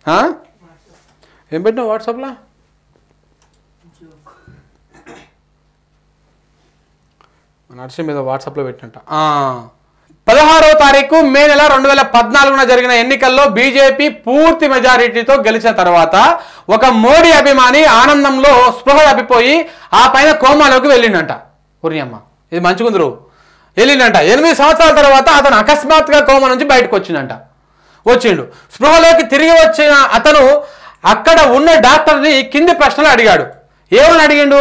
ఆ? ఏం పెట్టినావు వాట్సాప్లో నర్సి మీద వాట్సాప్లో పెట్టినట్ట ఆ. పదహారవ తారీఖు మే నెల రెండు వేల పద్నాలుగున జరిగిన ఎన్నికల్లో బీజేపీ పూర్తి మెజారిటీతో గెలిచిన తర్వాత ఒక మోడీ అభిమాని ఆనందంలో స్పృహ తప్పిపోయి ఆ పైన కోమాలోకి వెళ్ళిండంట ఉరియమ్మ ఇది మంచిగుందరు వెళ్ళిండంట ఎనిమిది సంవత్సరాల తర్వాత అతను అకస్మాత్తుగా కోమా నుంచి బయటకు వచ్చిండంట వచ్చిండు స్పృహలోకి తిరిగి వచ్చిన అతను అక్కడ ఉన్న డాక్టర్ని కింది ప్రశ్నలు అడిగాడు ఏమని అడిగిండు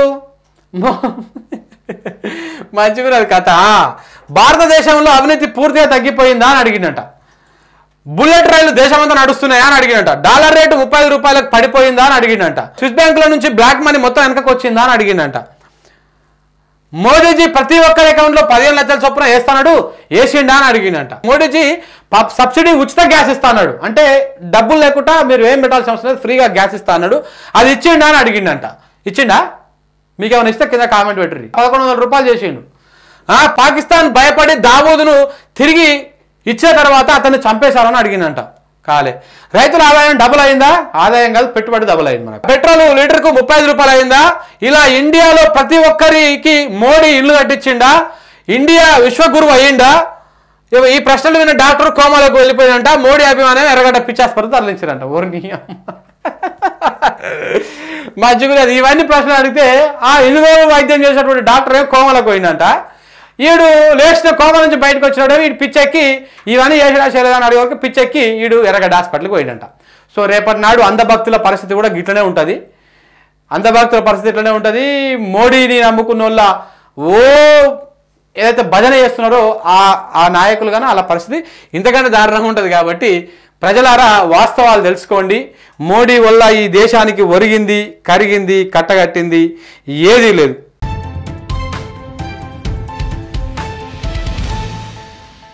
మంచిగున్నది కథ భారతదేశంలో అవినీతి పూర్తిగా తగ్గిపోయిందా అని అడిగిండట బుల్లెట్ రైలు దేశమంతా నడుస్తున్నాయా అని అడిగినట డాలర్ రేటు ముప్పై ఐదు రూపాయలకు పడిపోయిందా అని అడిగిండంట స్విస్ బ్యాంకుల నుంచి బ్లాక్ మనీ మొత్తం వెనకకు వచ్చిందా అని అడిగిండంట మోడీజీ ప్రతి ఒక్కరి అకౌంట్లో పదిహేను లక్షల చొప్పున వేస్తాడు వేసిండా అని అడిగిండంట మోడీజీ ప- సబ్సిడీ ఉచిత గ్యాస్ ఇస్తాడు అంటే డబ్బులు లేకుండా మీరు ఏం పెట్టాల్సిన అవసరం లేదు ఫ్రీగా గ్యాస్ ఇస్తా అన్నాడు అది ఇచ్చిండా అని అడిగిండంట ఇచ్చిండా మీకు ఏమైనా ఇస్తే కింద కామెంట్ పెట్టుర్రి పదకొండు వందల రూపాయలు చేసిండు ఆ, పాకిస్తాన్ భయపడి దావూదును తిరిగి ఇచ్చిన తర్వాత అతన్ని చంపేశారని అడిగిందంట కాలే రైతుల ఆదాయం డబుల్ అయిందా ఆదాయం కాదు పెట్టుబడి డబుల్ అయింది మనకు పెట్రోల్ లీటర్కు ముప్పై ఐదు రూపాయలు అయిందా ఇలా ఇండియాలో ప్రతి ఒక్కరికి మోడీ ఇల్లు కట్టించిండా ఇండియా విశ్వగురువు అయ్యిందా ఇవ- ఈ ప్రశ్నలు విన్న డాక్టర్ కోమాలోకి వెళ్ళిపోయినంట మోడీ అభిమానం ఎర్రగడ్డ పిచ్చాస్పత్రి తరలించారంట ఓర్ని మంచిగున్నది ఇవన్నీ ప్రశ్నలు అడిగితే ఆ ఇల్లు వైద్యం చేసినటువంటి డాక్టర్ ఏమో కోమలకు పోయిందంట ఈడు లేచిన కోమ నుంచి బయటకు వచ్చినాడు వీడు పిచ్చెక్కి ఇవన్నీ చేసినా చేయలేదా అని అడిగే వరకు పిచ్చెక్కి ఈడు ఎర్రగడ్డ హాస్పిటల్కి పోయిందంట సో రేపటి నాడు అంధభక్తుల పరిస్థితి కూడా గిట్లనే ఉంటుంది అంధభక్తుల పరిస్థితి ఇట్లనే ఉంటుంది మోడీని నమ్ముకున్న వాళ్ళ ఓ ఏదైతే భజన చేస్తున్నారో ఆ ఆ నాయకులు కానీ అలా పరిస్థితి ఇంతకంటే దారుణంగా ఉంటుంది కాబట్టి ప్రజలారా వాస్తవాలు తెలుసుకోండి మోడీ వల్ల ఈ దేశానికి ఒరిగింది కరిగింది కట్టగట్టింది ఏదీ లేదు